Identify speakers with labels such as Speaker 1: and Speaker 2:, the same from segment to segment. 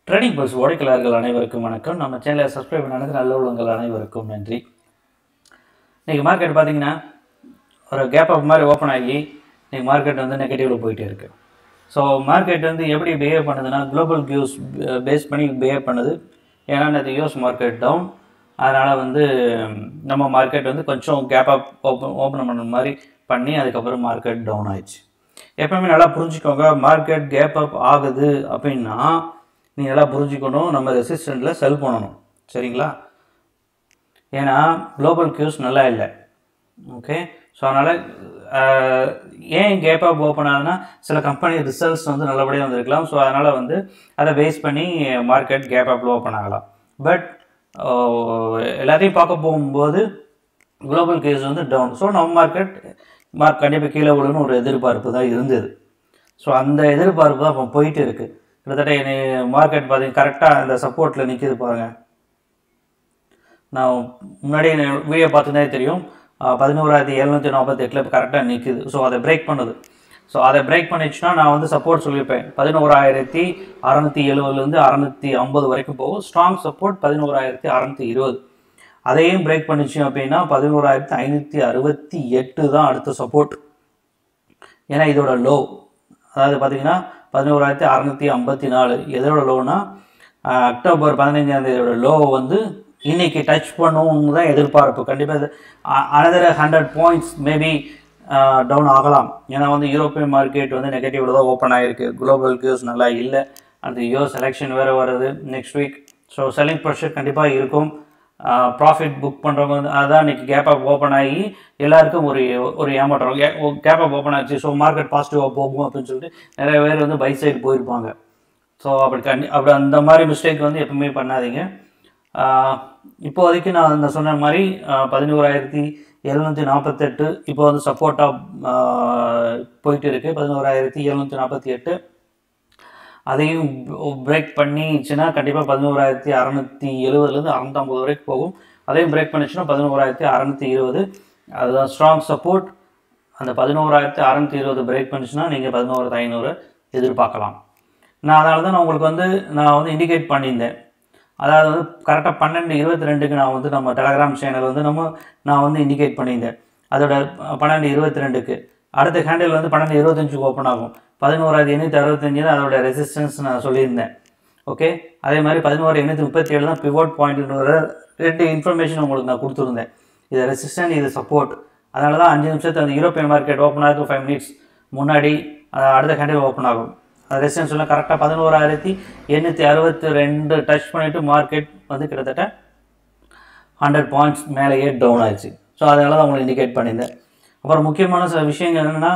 Speaker 1: trading bus ஓடைக்கலார்கள் அனைவருக்கும் வணக்கம் நம்ம சேனலை சப்ஸ்கிரைப் பண்ணது நல்ல உள்ளங்கள் அனைவருக்கும் நன்றி இன்றைக்கி மார்க்கெட் பார்த்தீங்கன்னா ஒரு கேப் அப் மாதிரி ஓப்பன் ஆகி இன்றைக்கி மார்க்கெட் வந்து நெகட்டிவில் போயிட்டே இருக்கு ஸோ மார்க்கெட் வந்து எப்படி பிஹேவ் பண்ணுதுன்னா குளோபல் வியூஸ் பேஸ் பண்ணி பிஹேவ் பண்ணுது ஏன்னா நேற்று யூஎஸ் மார்க்கெட் டவுன் அதனால் வந்து நம்ம மார்க்கெட் வந்து கொஞ்சம் கேப் அப் ஓப்பன் ஓப்பன் பண்ண மாதிரி பண்ணி அதுக்கப்புறம் மார்க்கெட் டவுன் ஆயிடுச்சு எப்பவுமே நல்லா புரிஞ்சுக்கோங்க மார்க்கெட் கேப் அப் ஆகுது அப்படின்னா நீ நல்லா புரிஞ்சுக்கணும் நம்ம ரெசிஸ்டண்ட்டில் செல் பண்ணணும் சரிங்களா ஏன்னா குளோபல் கியூஸ் நல்லா இல்லை ஓகே ஸோ அதனால் ஏன் கேப் அப் ஓப்பன் ஆகுதுன்னா சில கம்பெனி ரிசல்ட்ஸ் வந்து நல்லபடியாக வந்திருக்கலாம் ஸோ அதனால் வந்து அதை பேஸ் பண்ணி மார்க்கெட் கேப் அப்பில் ஓப்பன் ஆகலாம் பட் எல்லாத்தையும் பார்க்க போகும்போது குளோபல் கேஸ் வந்து டவுன் ஸோ நம்ம மார்க்கெட் மார்க் கண்டிப்பாக கீழே விழுன்னு ஒரு எதிர்பார்ப்பு தான் இருந்தது ஸோ அந்த எதிர்பார்ப்பு தான் இப்போ போயிட்டு இருக்குது கிட்டத்தட்ட மார்க்கெட் பார்த்தீங்க கரெக்டாக அந்த சப்போர்ட்டில் நிற்கிது பாருங்கள் நான் முன்னாடி வீடியோ பார்த்துனே தெரியும் பதினோராயிரத்தி எழுநூற்றி நாற்பத்தி எட்டில் இப்போ கரெக்டாக நிற்குது ஸோ அதை பிரேக் பண்ணுது ஸோ அதை பிரேக் பண்ணிச்சுன்னா நான் வந்து சப்போர்ட் சொல்லியிருப்பேன் பதினோராயிரத்தி அறநூற்றி எழுபதுலேருந்து அறநூற்றி ஐம்பது வரைக்கும் போகும் ஸ்ட்ராங் சப்போர்ட் பதினோராயிரத்தி அறநூற்றி இருபது அதையும் பிரேக் பண்ணிச்சு அப்படின்னா பதினோராயிரத்தி ஐநூற்றி அறுபத்தி எட்டு தான் அடுத்த சப்போர்ட் ஏன்னா இதோட லோ அதாவது பார்த்தீங்கன்னா பதினோராயிரத்தி அறநூற்றி ஐம்பத்தி நாலு எதோட லோனா அக்டோபர் பதினைஞ்சாம் தேதியோட லோ வந்து இன்னைக்கு டச் பண்ணுவோம்னு தான் எதிர்பார்ப்பு கண்டிப்பாக another hundred points maybe down ஆகலாம் ஏன்னா வந்து யூரோப்பியன் மார்க்கெட் வந்து நெகட்டிவில் தான் ஓப்பன் ஆகிருக்கு குளோபல் கியூஸ் நல்லா இல்லை அந்த யூஎஸ் எலெக்ஷன் வேறு வருது next week so selling pressure கண்டிப்பாக இருக்கும் ப்ராஃபிட் புக் பண்ணுறவங்க வந்து அதான் இன்றைக்கி கேப் அப் ஓப்பன் ஆகி எல்லாருக்கும் ஒரு ஒரு ஏமாற்றம் கேப் அப் ஓப்பன் ஆச்சு ஸோ மார்க்கெட் பாசிட்டிவாக போகும் அப்படின்னு சொல்லிட்டு நிறைய பேர் வந்து பை சைடு போயிருப்பாங்க ஸோ அப்படி கண்டி அப்படி அந்த மாதிரி மிஸ்டேக் வந்து எப்பவுமே பண்ணாதீங்க இப்போதைக்கு நான் அந்த சொன்ன மாதிரி பதினோராயிரத்தி எழுநூற்றி நாற்பத்தெட்டு இப்போ வந்து சப்போர்ட்டாக போயிட்டு இருக்குது பதினோராயிரத்தி எழுநூற்றி நாற்பத்தி எட்டு அதையும் பிரேக் பண்ணிச்சுன்னா கண்டிப்பாக பதினோராயிரத்தி அறநூற்றி எழுபதுலேருந்து அறநூற்றம்பது வரைக்கும் போகும் அதையும் பிரேக் பண்ணிச்சுன்னா பதினோராயிரத்தி அறநூற்றி இருபது அதுதான் ஸ்ட்ராங் சப்போர்ட் அந்த பதினோராயிரத்தி அறநூற்றி இருபது பிரேக் பண்ணிச்சுன்னா நீங்கள் பதினோராயிரத்து ஐநூறு எதிர்பார்க்கலாம் நான் அதனால தான் நான் உங்களுக்கு வந்து நான் வந்து இண்டிகேட் பண்ணியிருந்தேன் அதாவது வந்து கரெக்டாக பன்னெண்டு இருபத்தி ரெண்டுக்கு நான் வந்து நம்ம டெலகிராம் சேனல் வந்து நம்ம நான் வந்து இண்டிகேட் பண்ணியிருந்தேன் அதோட பன்னெண்டு இருபத்தி ரெண்டுக்கு அடுத்த ஹேண்டில் வந்து பன்னெண்டு இருபத்தஞ்சுக்கு ஓப்பன் ஆகும் பதினோராயிரத்தி எண்ணூற்றி அறுபத்தஞ்சு தான் அதோட ரெசிஸ்டன்ஸ் நான் சொல்லியிருந்தேன் ஓகே அதே மாதிரி பதினோரு எண்ணூற்றி முப்பத்தி ஏழு தான் பிவோட் பாயிண்ட்ன்ற ரெண்டு இன்ஃபர்மேஷன் உங்களுக்கு நான் கொடுத்துருந்தேன் இது ரெசிஸ்டன்ட் இது சப்போர்ட் அதனால தான் அஞ்சு நிமிஷத்து அந்த யூரோப்பியன் மார்க்கெட் ஓப்பன் ஆகுது ஃபைவ் மினிட்ஸ் முன்னாடி அடுத்த ஹேண்டில் ஓப்பன் ஆகும் ரெசிஸ்டன்ஸ் எல்லாம் கரெக்டாக பதினோராயிரத்தி எண்ணூற்றி அறுபத்தி ரெண்டு டச் பண்ணிவிட்டு மார்க்கெட் வந்து கிட்டத்தட்ட ஹண்ட்ரட் பாயிண்ட்ஸ் மேலேயே டவுன் ஆயிடுச்சு ஸோ அதனால தான் உங்களுக்கு இண்டிகேட் பண்ணியிருந்தேன் அப்புறம் முக்கியமான சில விஷயங்கள் என்னென்னா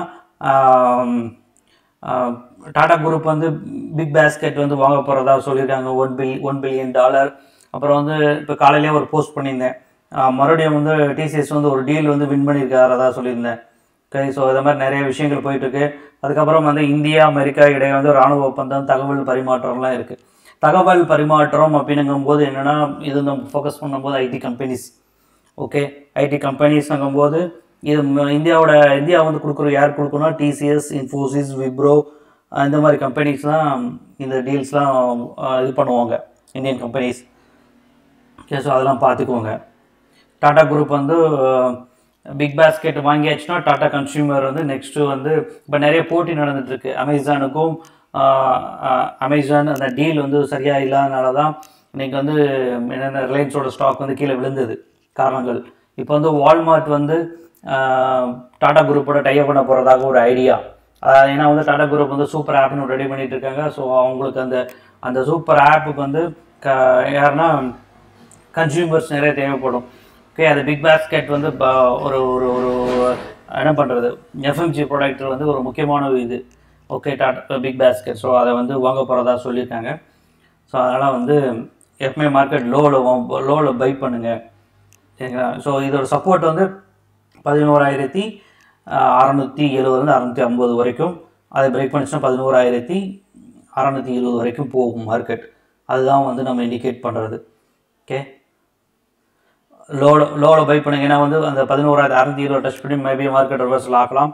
Speaker 1: டாடா குரூப் வந்து பிக் பேஸ்கெட் வந்து வாங்க போகிறதா சொல்லியிருக்காங்க one bil one billion dollar அப்புறம் வந்து இப்போ காலையிலே ஒரு போஸ்ட் பண்ணியிருந்தேன் மறுபடியும் வந்து டிசிஎஸ் வந்து ஒரு டீல் வந்து வின் பண்ணியிருக்காரதா சொல்லியிருந்தேன் ஓகே ஸோ இது மாதிரி நிறைய விஷயங்கள் போயிட்டுருக்கு அதுக்கப்புறம் வந்து இந்தியா அமெரிக்கா இடையே வந்து ராணுவ ஒப்பந்தம் தகவல் பரிமாற்றம்லாம் இருக்குது தகவல் பரிமாற்றம் அப்படின்னுங்கும்போது என்னென்னா இது நம்ம ஃபோக்கஸ் பண்ணும்போது ஐடி கம்பெனிஸ் ஓகே ஐடி கம்பெனிஸ்ங்கும்போது இது இந்தியாவோட இந்தியா வந்து கொடுக்குற யார் கொடுக்கணும் டிசிஎஸ் இன்ஃபோசிஸ் விப்ரோ இந்த மாதிரி கம்பெனிஸ் தான் இந்த டீல்ஸ்லாம் இது பண்ணுவாங்க இந்தியன் கம்பெனிஸ் ஓகே ஸோ அதெல்லாம் பார்த்துக்குவோங்க டாடா குரூப் வந்து பிக் பாஸ்கெட் வாங்கியாச்சுன்னா டாடா கன்சியூமர் வந்து நெக்ஸ்ட்டு வந்து இப்போ நிறைய போட்டி நடந்துகிட்ருக்கு அமேசானுக்கும் அமேசான் அந்த டீல் வந்து சரியாக இல்லாதனால தான் இன்றைக்கி வந்து என்னென்ன ரிலையன்ஸோட ஸ்டாக் வந்து கீழே விழுந்தது காரணங்கள் இப்போ வந்து வால்மார்ட் வந்து டாடா குரூப்போட டைப் பண்ண போகிறதாக ஒரு ஐடியா ஏன்னா வந்து டாடா குரூப் வந்து சூப்பர் ஆப்னு ரெடி பண்ணிகிட்டு இருக்காங்க ஸோ அவங்களுக்கு அந்த அந்த சூப்பர் ஆப்புக்கு வந்து க யாருன்னா கன்சியூமர்ஸ் நிறைய தேவைப்படும் ஓகே அது பிக் பாஸ்கெட் வந்து ஒரு ஒரு ஒரு என்ன பண்ணுறது எஃப்எம்ஜி ப்ராடக்ட் வந்து ஒரு முக்கியமான இது okay Tata big basket so அதை வந்து வாங்க போகிறதா சொல்லியிருக்காங்க ஸோ அதனால் வந்து எப்பவுமே மார்க்கெட் லோவில் லோவில் பை பண்ணுங்கள் சரிங்களா ஸோ இதோட சப்போர்ட் வந்து பதினோராயிரத்தி அறநூற்றி எழுபதுலேருந்து அறநூற்றி ஐம்பது வரைக்கும் அதை பிரேக் பண்ணிச்சுன்னா பதினோராயிரத்தி அறநூற்றி இருபது வரைக்கும் போகும் மார்க்கெட் அதுதான் வந்து நம்ம இண்டிகேட் பண்ணுறது ஓகே லோட லோவில் பை பண்ணுங்க ஏன்னா வந்து அந்த பதினோராயிரத்தி அறநூற்றி இருபது டச் பண்ணி மேபி மார்க்கெட் ரிவர்ஸில் ஆக்கலாம்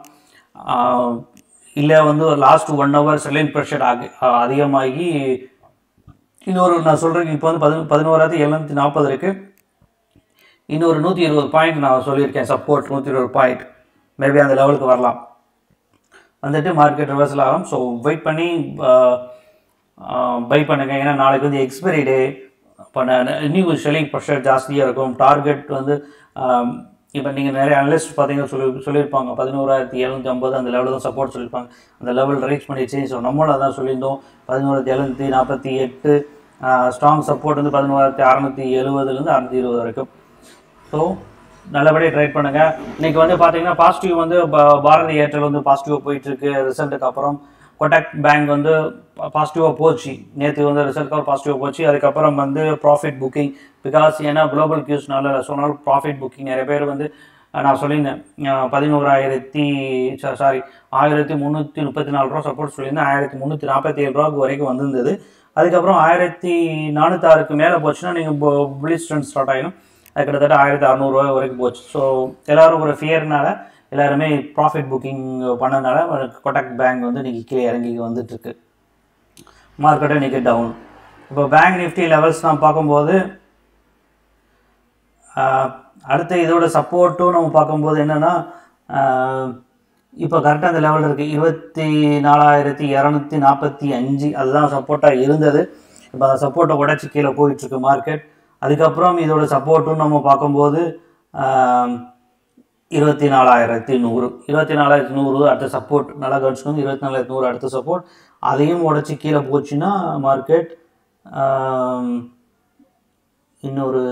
Speaker 1: இல்லை வந்து last one hour selling pressure ஆகி அதிகமாகி இன்னொரு நான் சொல்கிறேன் இப்போ வந்து பதினொ பதினோராயிரத்தி எழுநூற்றி நாற்பது இருக்குது இன்னொரு நூற்றி இருபது பாயிண்ட் நான் சொல்லியிருக்கேன் சப்போர்ட் நூற்றி இருபது பாயிண்ட் மேபி அந்த லெவலுக்கு வரலாம் வந்துட்டு மார்க்கெட் ரிவர்சல் ஆகும் ஸோ வெயிட் பண்ணி பை பண்ணுங்க ஏன்னா நாளைக்கு வந்து எக்ஸ்பைரி டே பண்ண இன்னும் செல்லிங் ப்ரெஷர் ஜாஸ்தியாக இருக்கும் டார்கெட் வந்து இப்போ நீங்கள் நிறைய அனலிஸ்ட் பார்த்தீங்கன்னா சொல்லி சொல்லியிருப்பாங்க பதினோராயிரத்தி எழுநூற்றி ஐம்பது அந்த லெவலில் தான் சப்போர்ட் சொல்லியிருப்பாங்க அந்த லெவல் ரீச் பண்ணிடுச்சு ஸோ நம்மளும் அதான் சொல்லியிருந்தோம் பதினோராயிரத்தி எழுநூற்றி நாற்பத்தி எட்டு ஸ்ட்ராங் சப்போர்ட் வந்து பதினோராயிரத்தி அறநூற்றி எழுபதுலேருந்து அறநூற்றி இருபது வரைக்கும் ஸோ நல்லபடியாக ட்ரை பண்ணுங்கள் இன்றைக்கி வந்து பார்த்தீங்கன்னா பாசிட்டிவ் வந்து பா- பாரதி ஏர்டெல் வந்து பாசிட்டிவாக போயிட்டுருக்கு ரிசல்ட்டுக்கு அப்புறம் கொட்டாக் பேங்க் வந்து பாசிட்டிவாக போச்சு நேற்று வந்து ரிசல்ட்க்கு பாசிட்டிவாக போச்சு அதுக்கப்புறம் வந்து ப்ராஃபிட் புக்கிங் பிகாஸ் ஏன்னா குளோபல் கியூஸ்னால சொன்னாலும் ப்ராஃபிட் புக்கிங் நிறைய பேர் வந்து அஹ், நான் சொல்லியிருந்தேன் அஹ், பதினோராயிரத்தி சாரி ஆயிரத்தி முந்நூற்றி முப்பத்தி நாலு ரூபா சப்போர்ட் சொல்லியிருந்தேன் ஆயிரத்தி முந்நூற்றி நாற்பத்தி ஏழு ரூபாய்க்கு வரைக்கும் வந்திருந்தது அதுக்கப்புறம் ஆயிரத்தி நானூற்றாறுக்கு மேலே போச்சுன்னா நீங்கள் புலிஸ் ட்ரெண்ட் ஸ்டார்ட் ஆகிடும் அது கிட்டத்தட்ட ஆயிரத்தி அறநூறுவா வரைக்கும் போச்சு ஸோ எல்லாரும் ஒரு ஃபியர்னால எல்லாருமே ப்ராஃபிட் புக்கிங் பண்ணனால கொட்டாக் பேங்க் வந்து இன்னைக்கு கீழே இறங்கி வந்துட்டுருக்கு மார்க்கெட்டை இன்றைக்கி டவுன் இப்போ பேங்க் நிஃப்டி லெவல்ஸ் நான் பார்க்கும்போது ஆஹ், அடுத்து இதோட சப்போர்ட்டும் நம்ம பார்க்கும்போது என்னென்னா இப்போ கரெக்டாக அந்த லெவலில் இருக்குது இருபத்தி நாலாயிரத்தி இரநூத்தி நாற்பத்தி அஞ்சு அதுதான் சப்போர்ட்டாக இருந்தது இப்போ அந்த சப்போர்ட்டை உடச்சி கீழே போயிட்டுருக்கு மார்க்கெட் அதுக்கப்புறம் இதோட சப்போர்ட்டும் நம்ம பார்க்கும்போது ஆஹ், இருபத்தி நாலாயிரத்தி நூறு இருபத்தி நாலாயிரத்தி நூறு அடுத்த சப்போர்ட் நல்லா கவனிச்சுக்கோங்க இருபத்தி நாலாயிரத்தி நூறு அடுத்த சப்போர்ட் அதையும் உடச்சி கீழே போச்சுன்னா மார்க்கெட் இன்னொரு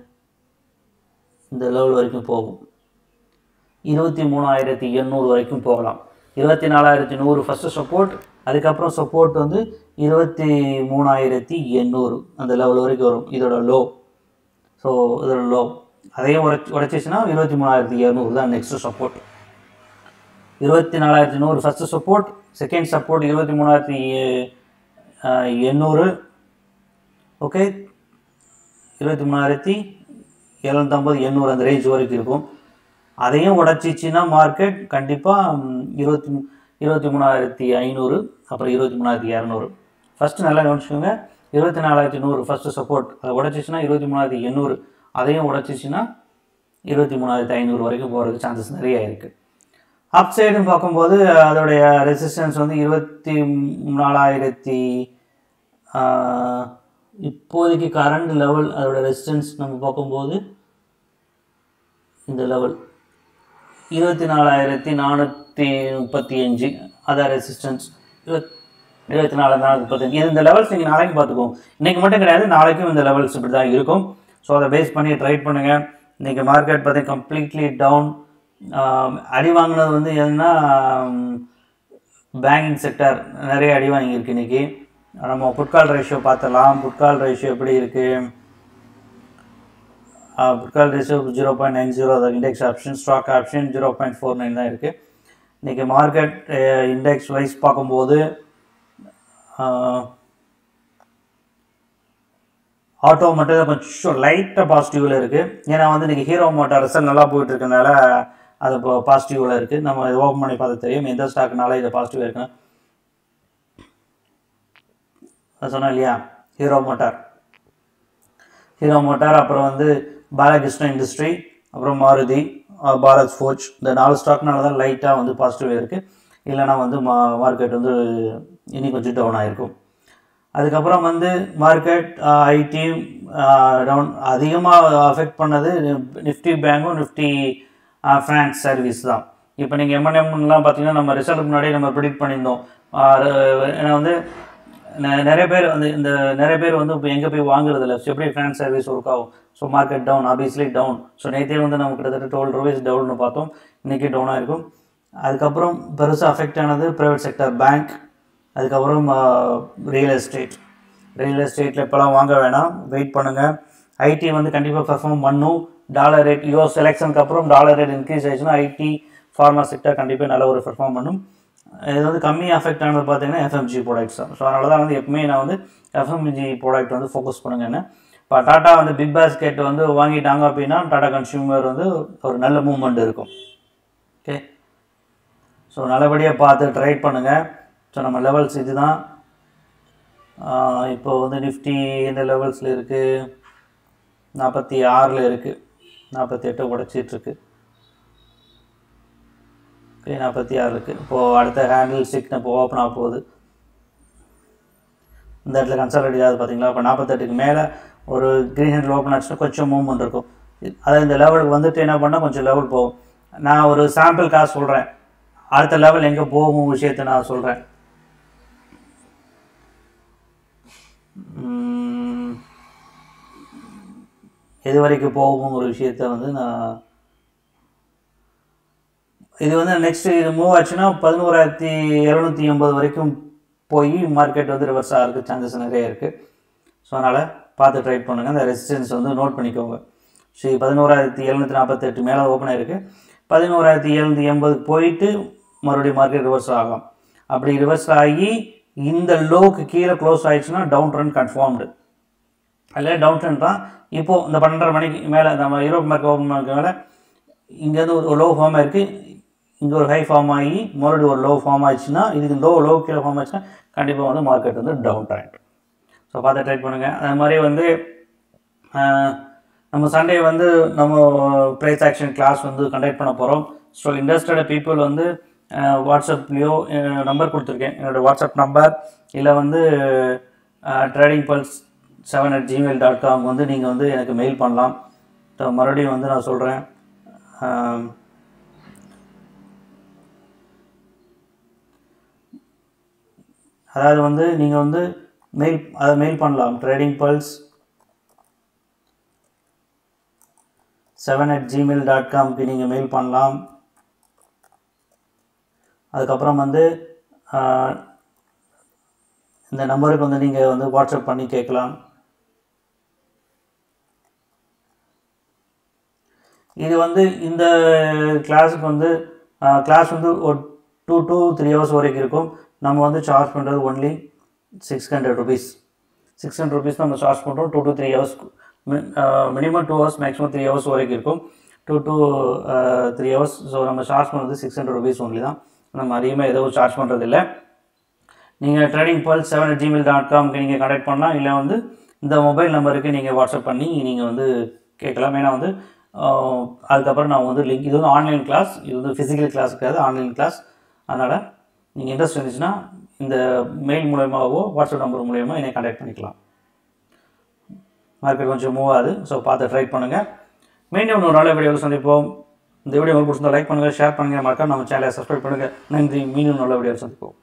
Speaker 1: இந்த லெவல் வரைக்கும் போகும் இருபத்தி மூணாயிரத்தி எண்ணூறு வரைக்கும் போகலாம் இருபத்தி நாலாயிரத்தி நூறு ஃபஸ்ட்டு சப்போர்ட் அதுக்கப்புறம் சப்போர்ட் வந்து இருபத்தி மூணாயிரத்தி எண்ணூறு அந்த லெவல் வரைக்கும் வரும் இதோட லோ ஸோ இதோட லோ அதையும் உடச்சி உடச்சிச்சுன்னா இருபத்தி மூணாயிரத்தி இரநூறு தான் நெக்ஸ்ட்டு சப்போர்ட் இருபத்தி நாலாயிரத்தி நூறு ஃபஸ்ட்டு சப்போர்ட் செகண்ட் சப்போர்ட் இருபத்தி மூணாயிரத்தி எண்ணூறு ஓகே இருபத்தி மூணாயிரத்தி எழுநூத்தம்பது எண்ணூறு அந்த ரேஞ்ச் வரைக்கும் இருக்கும் அதையும் உடச்சிச்சின்னா மார்க்கெட் கண்டிப்பாக இருபத்தி மூ- இருபத்தி மூணாயிரத்தி ஐநூறு அப்புறம் இருபத்தி மூணாயிரத்தி இரநூறு ஃபஸ்ட்டு நல்லா கவனிச்சுக்கோங்க இருபத்தி நாலாயிரத்தி நூறு ஃபஸ்ட்டு சப்போர்ட் அதை உடச்சிச்சின்னா இருபத்தி மூணாயிரத்தி எண்ணூறு அதையும் உடச்சிச்சின்னா இருபத்தி மூணாயிரத்தி ஐநூறு வரைக்கும் போகிறதுக்கு சான்சஸ் நிறைய இருக்குது அப் சைடுன்னு பார்க்கும்போது அதோடைய ரெசிஸ்டன்ஸ் வந்து இருபத்தி நாலாயிரத்தி ஆஹ், இப்போதைக்கு கரண்ட் லெவல் அதோட ரெசிஸ்டன்ஸ் நம்ம பார்க்கும்போது இந்த லெவல் இருபத்தி நாலாயிரத்தி நானூற்றி முப்பத்தி அஞ்சு அதான் ரெசிஸ்டன்ஸ் இருபத் இருபத்தி நாலு நானூற்றி முப்பத்தஞ்சு இது இந்த லெவல்ஸ் நீங்கள் நாளைக்கு பார்த்துக்கோங்க இன்றைக்கி மட்டும் கிடையாது நாளைக்கும் இந்த லெவல்ஸ் இப்படி தான் இருக்கும் ஸோ அதை பேஸ் பண்ணி ட்ரைட் பண்ணுங்கள் இன்றைக்கி மார்க்கெட் பார்த்தீங்கன்னா கம்ப்ளீட்லி டவுன் அடி வாங்கினது வந்து என்னன்னா பேங்கிங் செக்டர் நிறைய அடி வாங்கியிருக்கு இன்றைக்கி நம்ம புட்கால் ரேஷியோ பார்த்துடலாம் புட்கால் ரேஷியோ எப்படி இருக்குது put call ratio zero point nine zero அது index option stock option zero point four nine தான் இருக்குது இன்றைக்கி மார்க்கெட் இண்டெக்ஸ் வைஸ் பார்க்கும்போது ஆட்டோ மட்டும் தான் கொஞ்சம் லைட்டாக பாசிட்டிவில் இருக்குது ஏன்னா வந்து இன்றைக்கி ஹீரோ மோட்டார் ரிசல்ட் நல்லா போயிட்டு இருக்கனால அது இப்போ பாசிட்டிவில் இருக்குது நம்ம இதை ஓப்பன் பண்ணி பார்த்தா தெரியும் எந்த ஸ்டாக்னால இது பாசிட்டிவ் இருக்குன்னு அது சொன்னேன் இல்லையா ஹீரோ மோட்டார் ஹீரோ மோட்டார் அப்புறம் வந்து பாலகிருஷ்ண இண்டஸ்ட்ரி அப்புறம் மாருதி அஹ் பாரத் ஃபோர்ஜ் இந்த நாலு ஸ்டாக்னால தான் லைட்டாக வந்து பாசிட்டிவ் இருக்குது இல்லைனா வந்து மா மார்க்கெட் வந்து இனி கொஞ்சம் டவுன் ஆகிருக்கும் அதுக்கப்புறம் வந்து மார்க்கெட் ஐடி டவுன் அதிகமாக அஃபெக்ட் பண்ணது நிஃப்டி பேங்கும் நிஃப்டி ஃபினான்ஸ் சர்வீஸ் தான் இப்போ நீங்கள் எம்என்எம்லாம் பார்த்தீங்கன்னா நம்ம ரிசல்ட் முன்னாடியே நம்ம ப்ரிடிக்ட் பண்ணியிருந்தோம் ஆஹ் ஏன்னா வந்து நெ- நிறைய பேர் வந்து இந்த நிறைய பேர் வந்து இப்போ எங்கே போய் வாங்குறது இல்லை எப்படி ஃபினான்ஸ் சர்வீஸ் ஒர்க் ஆகும் so market down obviously down so நேற்றே வந்து நம்ம கிட்டத்தட்ட டுவெல் ருபீஸ் டவுன்னு பார்த்தோம் இன்றைக்கி டவுனாக இருக்கும் அதுக்கப்புறம் பெருசாக அஃபெக்ட் ஆனது ப்ரைவேட் செக்டர் பேங்க் அதுக்கப்புறம் ரியல் எஸ்டேட் ரியல் எஸ்டேட்டில் இப்போலாம் வாங்க வேணாம் வெயிட் பண்ணுங்கள் ஐடி வந்து கண்டிப்பாக பெர்ஃபார்ம் பண்ணும் டாலர் ரேட் யூஎஸ் எலெக்ஷனுக்கு அப்புறம் டாலர் ரேட் இன்க்ரீஸ் ஆயிடுச்சுன்னா ஐடி ஃபார்மா செக்டர் கண்டிப்பாக நல்ல ஒரு பெர்ஃபார்ம் பண்ணும் இது வந்து கம்மியாக அஃபெக்ட் ஆனது பார்த்தீங்கன்னா எஃப்எம்ஜி ப்ராடக்ட்ஸ் தான் ஸோ அதனால தான் வந்து எப்பவுமே நான் வந்து எஃப்எம்ஜி ப்ராடக்ட் வந்து ஃபோக்கஸ் பண்ணுங்கன்னு இப்போ டாட்டா வந்து பிக் பாஸ்கெட் வந்து வாங்கிட்டாங்க அப்படின்னா டாடா கன்சியூமர் வந்து ஒரு நல்ல மூவ்மெண்ட் இருக்கும் ஓகே ஸோ நல்லபடியாக பார்த்து ட்ரை பண்ணுங்கள் ஸோ நம்ம லெவல்ஸ் இதுதான் இப்போ வந்து நிஃப்டி இந்த லெவல்ஸில் இருக்குது நாற்பத்தி ஆறில் இருக்குது நாற்பத்தி எட்டை உடச்சிட்ருக்கு ஓகே நாற்பத்தி ஆறு இருக்குது இப்போது அடுத்த ஹேண்டில் ஸ்டிக் இப்போ ஓப்பன் ஆக போகுது இந்த இடத்துல கன்சல்டேட் ஆகுது பார்த்தீங்களா இப்போ நாற்பத்தெட்டுக்கு மேலே ஒரு க்ரீன் ஹேண்டில் ஓப்பன் ஆச்சுன்னா கொஞ்சம் மூவ்மெண்ட் இருக்கும் அதாவது இந்த லெவலுக்கு வந்துட்டு என்ன பண்ணால் கொஞ்சம் லெவல் போகும் நான் ஒரு சாம்பிள் காசு சொல்கிறேன் அடுத்த லெவல் எங்கே போகும் விஷயத்தை நான் சொல்கிறேன் எது வரைக்கும் போகும் ஒரு விஷயத்த வந்து நான் இது வந்து நெக்ஸ்ட் இது மூவ் ஆச்சுன்னா பதினோராயிரத்தி இரநூத்தி எண்பது வரைக்கும் போய் மார்க்கெட் வந்து ரிவர்ஸ் ஆகிறதுக்கு சான்சஸ் நிறைய இருக்குது ஸோ அதனால் பார்த்து ட்ரை பண்ணுங்கள் அந்த ரெசிஸ்டன்ஸ் வந்து நோட் பண்ணிக்கோங்க ஸோ பதினோராயிரத்தி எழுநூற்றி நாற்பத்தெட்டு மேலே ஓப்பன் ஆயிருக்கு பதினோராயிரத்தி எழுநூற்றி எண்பதுக்கு போயிட்டு மறுபடியும் மார்க்கெட் ரிவர்ஸ் ஆகும் அப்படி ரிவர்ஸ் ஆகி இந்த லோவுக்கு கீழே க்ளோஸ் ஆயிடுச்சுன்னா டவுன் ட்ரெண்ட் கன்ஃபார்ம்டு அதில் டவுன் ட்ரெண்ட் தான் இப்போது இந்த பன்னெண்டரை மணிக்கு மேலே நம்ம யூரோப் மார்க்கெட் ஓப்பன் மார்க்கு மேலே இங்கேருந்து ஒரு லோ ஃபார்ம் ஆயிருக்கு இங்கே ஒரு ஹை ஃபார்ம் ஆகி மறுபடியும் ஒரு லோ ஃபார்ம் ஆயிடுச்சுன்னா இதுக்கு லோ லோ கீழே ஃபார்ம் ஆச்சுன்னா கண்டிப்பாக வந்து மார்க்கெட் வந்து டவுன் ட்ரெண்ட் ஸோ பார்த்து ட்ரை பண்ணுங்கள் அது மாதிரி வந்து நம்ம சண்டே வந்து நம்ம ப்ரைஸ் ஆக்ஷன் கிளாஸ் வந்து கண்டக்ட் பண்ண போகிறோம் ஸோ இன்ட்ரெஸ்டட் பீப்புள் வந்து வாட்ஸ்அப்லேயோ நம்பர் கொடுத்துருக்கேன் என்னோடய வாட்ஸ்அப் நம்பர் இல்லை வந்து trading pulse seven at Gmail dot com வந்து நீங்கள் வந்து எனக்கு மெயில் பண்ணலாம் ஸோ மறுபடியும் வந்து நான் சொல்கிறேன் அதாவது வந்து நீங்கள் வந்து மெயில் அதை மெயில் பண்ணலாம் trading pulse seven at Gmail dot காம்க்கு நீங்கள் மெயில் பண்ணலாம் அதுக்கப்புறம் வந்து இந்த நம்பருக்கு வந்து நீங்கள் வந்து வாட்ஸ்அப் பண்ணி கேட்கலாம் இது வந்து இந்த கிளாஸுக்கு வந்து கிளாஸ் வந்து ஒரு டூ டூ த்ரீ ஹவர்ஸ் வரைக்கும் இருக்கும் நம்ம வந்து சார்ஜ் பண்ணுறது only six hundred rupees six hundred rupees நம்ம சார்ஜ் பண்ணுறோம் two to three hours minimum two hours maximum three hours வரைக்கும் இருக்கும் two to three hours so நம்ம சார்ஜ் பண்ணுறது சிக்ஸ் ஹண்ட்ரட் ருபீஸ் ஒன்லி தான் நம்ம அதிகமாக எதுவும் சார்ஜ் பண்ணுறதில்ல நீங்கள் ட்ரேடிங் பல் செவன் ஜிமெயில் டாட் காம்க்கு நீங்கள் கனெக்ட் பண்ணலாம் இல்லை வந்து இந்த மொபைல் நம்பருக்கு நீங்கள் வாட்ஸ்அப் பண்ணி நீங்கள் வந்து கேட்கலாம் ஏன்னா வந்து அதுக்கப்புறம் நான் வந்து லிங்க் இது வந்து ஆன்லைன் கிளாஸ் இது வந்து ஃபிசிக்கல் கிளாஸ் கிடையாது ஆன்லைன் கிளாஸ் அதனால் நீங்கள் இன்ட்ரெஸ்ட் இருந்துச்சுன்னா இந்த மெயில் மூலயமாவோ வாட்ஸ்அப் நம்பர் மூலயமா என்னை கான்டாக்ட் பண்ணிக்கலாம் மார்க்கெட் கொஞ்சம் மூவ் ஆகுது ஸோ பார்த்து ட்ரை பண்ணுங்கள் மீண்டும் ஒரு நல்ல வீடியோவில் சந்திப்போம் இந்த வீடியோ உங்களுக்கு பிடிச்சிருந்தா லைக் பண்ணுங்கள் ஷேர் பண்ணுங்கள் மறக்காம நம்ம சேனலை சப்ஸ்கிரைப் பண்ணுங்கள் நன்றி மீண்டும் நல்ல வீடியோவில் சந்திப்போம்